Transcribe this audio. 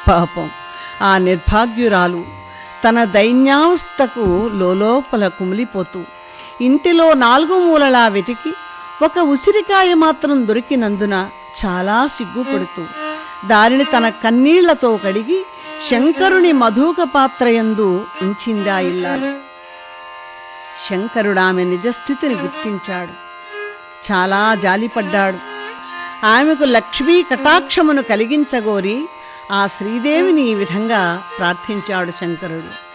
పాపం ఆ నిర్భాగ్యురాలు తన దైన్యావస్థకు లోలోపల కుమిలిపోతూ ఇంటిలో నాలుగు మూలలా వెతికి ఒక ఉసిరికాయ మాత్రం దొరికినందున చాలా సిగ్గుపడుతూ దానిని తన కన్నీళ్లతో కడిగి శంకరుని మధుక పాత్రయందు ఉంచిందా ఇల్లాలు శంకరుడు ఆమె నిజస్థితిని గుర్తించాడు చాలా జాలిపడ్డాడు ఆమెకు లక్ష్మీ కటాక్షమును కలిగించగోరి ఆ శ్రీదేవిని ఈ విధంగా ప్రార్థించాడు శంకరుడు